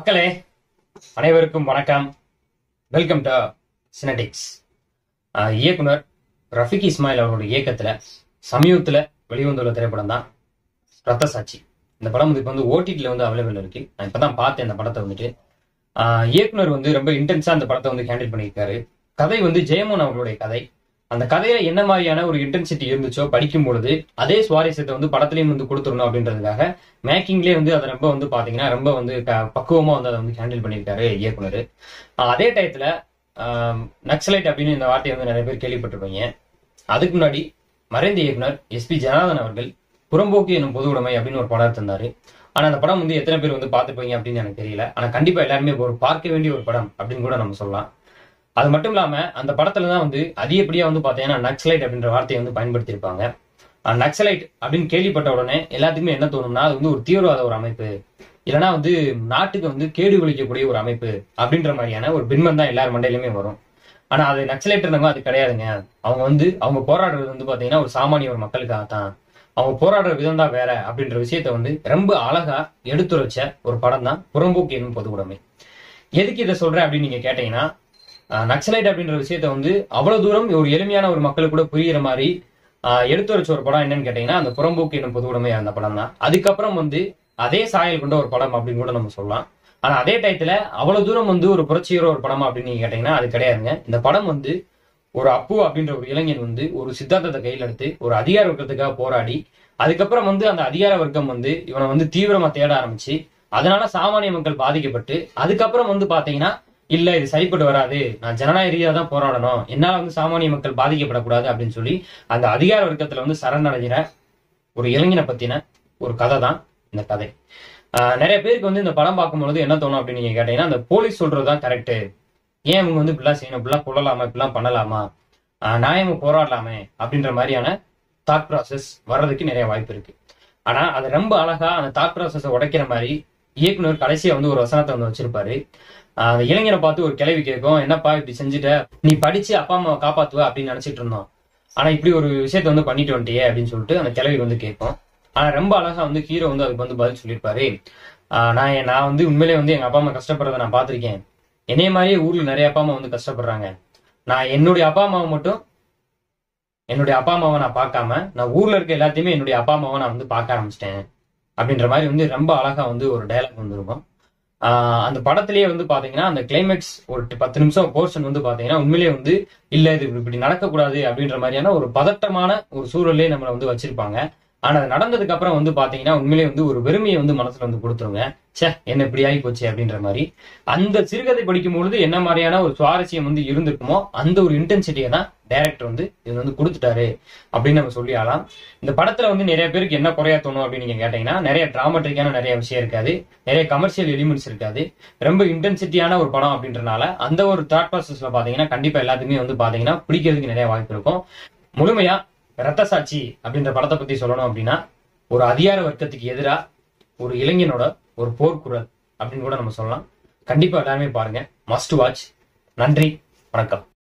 மக்களே அனைவருக்கும் வணக்கம் வெல்கம் டு சினடிக்ஸ் இயக்குனர் ரஃபிக் இஸ்மாயில் அவருடைய இயக்கத்துல சமீபத்துல வெளிவந்துள்ள திரைப்படம் தான் ரத்த சாட்சி இந்த படம் வந்து இப்போ வந்து ஓடிடியில் வந்து அவைலபிள் இருக்கு நான் இப்பதான் பார்த்தேன் இந்த படத்தை வந்துட்டு ஆஹ் இயக்குனர் வந்து ரொம்ப இன்டென்ஸா அந்த படத்தை வந்து ஹேண்டில் பண்ணியிருக்காரு கதை வந்து ஜெயமோகன் அவர்களுடைய கதை அந்த கதையில என்ன மாதிரியான ஒரு இன்டென்சிட்டி இருந்துச்சோ படிக்கும் பொழுது அதே சுவாரஸ்யத்தை வந்து படத்துலயும் வந்து கொடுத்துடணும் அப்படின்றதுக்காக மேக்கிங்லேயே வந்து அதை ரொம்ப வந்து பாத்தீங்கன்னா ரொம்ப வந்து க- பக்குவமா வந்து அதை வந்து ஹேண்டில் பண்ணியிருக்காரு இயக்குனர் ஆஹ் அதே டயத்துல நக்சலைட் அப்படின்னு இந்த வார்த்தையை வந்து நிறைய பேர் கேள்விப்பட்டிருப்பீங்க அதுக்கு முன்னாடி மறைந்த இயக்குனர் எஸ்பி ஜனார்தன் அவர்கள் புறம்போக்கு எனும் பொது உடைமை அப்படின்னு ஒரு படம் தந்தாரு ஆனா அந்த படம் வந்து எத்தனை பேர் வந்து பார்த்துப்பீங்க அப்படின்னு எனக்கு தெரியல ஆனா கண்டிப்பா எல்லாருமே ஒரு பார்க்க வேண்டிய ஒரு படம் அப்படின்னு கூட நம்ம சொல்லலாம் அது மட்டும் இல்லாம அந்த படத்துல தான் வந்து அதிகப்படியா வந்து பாத்தீங்கன்னா நக்சலைட் அப்படின்ற வார்த்தையை வந்து பயன்படுத்தியிருப்பாங்க அஹ் நக்சலைட் அப்படின்னு கேள்விப்பட்ட உடனே எல்லாத்துக்குமே என்ன தோணும்னா அது வந்து ஒரு தீவிரவாத ஒரு அமைப்பு இல்லைன்னா வந்து நாட்டுக்கு வந்து கேடு விளைக்கக்கூடிய ஒரு அமைப்பு அப்படின்ற மாதிரியான ஒரு பின்பம் தான் எல்லார் மண்டையிலுமே வரும் ஆனா அது நக்சலைட் இருந்தவங்க அது கிடையாதுங்க அவங்க வந்து அவங்க போராடுறது வந்து பாத்தீங்கன்னா ஒரு சாமானிய ஒரு மக்களுக்காக தான் அவங்க போராடுற விதம் தான் வேற அப்படின்ற விஷயத்த வந்து ரொம்ப அழகா எடுத்துரைச்ச ஒரு படம் தான் புறம்போக்கு என்னும் பொது உடைமை எதுக்கு இதை சொல்றேன் அப்படின்னு நீங்க கேட்டீங்கன்னா அஹ், நக்சலைட் அப்படின்ற விஷயத்த வந்து அவ்வளவு தூரம் ஒரு எளிமையான ஒரு மக்களுக்கு கூட புரியுற மாதிரி அஹ், எடுத்துரைச்ச ஒரு படம் என்னன்னு கேட்டீங்கன்னா அந்த புறம்போக்கு என்னும் பொது உடைமை அந்த படம் தான் அதுக்கப்புறம் வந்து அதே சாயல் கொண்ட ஒரு படம் அப்படின்னு கூட நம்ம சொல்லலாம் ஆனா அதே டயத்துல அவ்வளவு தூரம் வந்து ஒரு புரட்சிகர ஒரு படமா அப்படின்னு நீங்க கேட்டீங்கன்னா அது கிடையாதுங்க இந்த படம் வந்து ஒரு அப்பு அப்படின்ற ஒரு இளைஞன் வந்து ஒரு சித்தாந்தத்தை கையில் எடுத்து ஒரு அதிகார வர்க்கத்துக்காக போராடி அதுக்கப்புறம் வந்து அந்த அதிகார வர்க்கம் வந்து இவனை வந்து தீவிரமா தேட ஆரம்பிச்சு அதனால சாமானிய மக்கள் பாதிக்கப்பட்டு அதுக்கப்புறம் வந்து பாத்தீங்கன்னா இல்ல இது சரிப்பட்டு வராது நான் ஜனநாயக ரீதியா தான் போராடணும் என்னால வந்து சாமானிய மக்கள் பாதிக்கப்படக்கூடாது அப்படின்னு சொல்லி அந்த அதிகார வர்க்கத்துல வந்து சரணடைகிற ஒரு இளைஞனை பத்தின ஒரு கதை தான் இந்த கதை ஆஹ் நிறைய பேருக்கு வந்து இந்த படம் பார்க்கும்பொழுது என்ன தோணும் அப்படின்னு நீங்க கேட்டீங்கன்னா அந்த போலீஸ் சொல்றதுதான் கரெக்ட் ஏன் இவங்க வந்து இப்படிலாம் செய்யணும் இப்படிலாம் கொள்ளலாமா இப்படிலாம் பண்ணலாமா ஆஹ் நியாயமா போராடலாமே அப்படின்ற மாதிரியான தாட் ப்ராசஸ் வர்றதுக்கு நிறைய வாய்ப்பு இருக்கு ஆனா அது ரொம்ப அழகா அந்த தாட் ப்ராசஸை உடைக்கிற மாதிரி இயக்குனர் கடைசியா வந்து ஒரு வசனத்தை வந்து வச்சிருப்பாரு ஆஹ் அந்த இளைஞரை பார்த்து ஒரு கேள்வி கேட்கும் என்னப்பா இப்படி செஞ்சுட்ட நீ படிச்சு அப்பா அம்மாவை காப்பாத்துவ அப்படின்னு நினைச்சிட்டு இருந்தோம் ஆனா இப்படி ஒரு விஷயத்த வந்து பண்ணிட்டு வந்துட்டியே அப்படின்னு சொல்லிட்டு அந்த கிழவி வந்து கேட்கும் ஆனா ரொம்ப அழகா வந்து ஹீரோ வந்து அதுக்கு வந்து பதில் சொல்லியிருப்பாரு ஆஹ் நான் என்- நான் வந்து உண்மையிலேயே வந்து எங்க அப்பா அம்மா கஷ்டப்படுறத நான் பார்த்திருக்கேன் என்னைய மாதிரியே ஊர்ல நிறைய அப்பா அம்மா வந்து கஷ்டப்படுறாங்க நான் என்னுடைய அப்பா அம்மாவை மட்டும் என்னுடைய அப்பா அம்மாவை நான் பார்க்காம நான் ஊர்ல இருக்க எல்லாத்தையுமே என்னுடைய அப்பா அம்மாவை நான் வந்து பார்க்க ஆரம்பிச்சிட்டேன் அப்படின்ற மாதிரி வந்து ரொம்ப அழகா வந்து ஒரு டைலாக் வந்து இருக்கும் ஆஹ் அந்த படத்திலேயே வந்து பாத்தீங்கன்னா அந்த கிளைமேக்ஸ் ஒரு டி- பத்து நிமிஷம் போர்ஷன் வந்து பாத்தீங்கன்னா உண்மையிலேயே வந்து இல்ல இது இப்படி நடக்கக்கூடாது அப்படின்ற மாதிரியான ஒரு பதட்டமான ஒரு சூழலே நம்மளை வந்து வச்சிருப்பாங்க ஆனா அது நடந்ததுக்கு அப்புறம் வந்து பாத்தீங்கன்னா உண்மையிலேயே வந்து ஒரு வெறுமையை வந்து மனசுல வந்து கொடுத்துருங்க ச்சே என்ன இப்படி ஆகி போச்சு அப்படின்ற மாதிரி அந்த சிறுகதை படிக்கும் பொழுது என்ன மாதிரியான ஒரு சுவாரஸ்யம் வந்து இருந்திருக்குமோ அந்த ஒரு இன்டென்சிட்டியை தான் டைரக்டர் வந்து இது வந்து கொடுத்துட்டாரு அப்படின்னு நம்ம சொல்லி ஆகலாம் இந்த படத்துல வந்து நிறைய பேருக்கு என்ன குறையா தோணும் அப்படின்னு நீங்க கேட்டீங்கன்னா நிறைய டிராமட்டிக்கான நிறைய விஷயம் இருக்காது நிறைய கமர்ஷியல் எலிமெண்ட்ஸ் இருக்காது ரொம்ப இன்டென்சிட்டியான ஒரு படம் அப்படின்றனால அந்த ஒரு தாட் ப்ராசஸ்ல பாத்தீங்கன்னா கண்டிப்பா எல்லாத்துக்குமே வந்து பாத்தீங்கன்னா பிடிக்கிறதுக்கு நிறைய வாய்ப்பு இருக்கும் முழுமையா ரத்த சாட்சி அப்படின்ற படத்தை பத்தி சொல்லணும் அப்படின்னா ஒரு அதிகார வர்க்கத்துக்கு எதிரா ஒரு இளைஞனோட ஒரு போர்க்குரல் அப்படின்னு கூட நம்ம சொல்லலாம் கண்டிப்பா எல்லாருமே பாருங்க மஸ்ட் வாட்ச் நன்றி வணக்கம்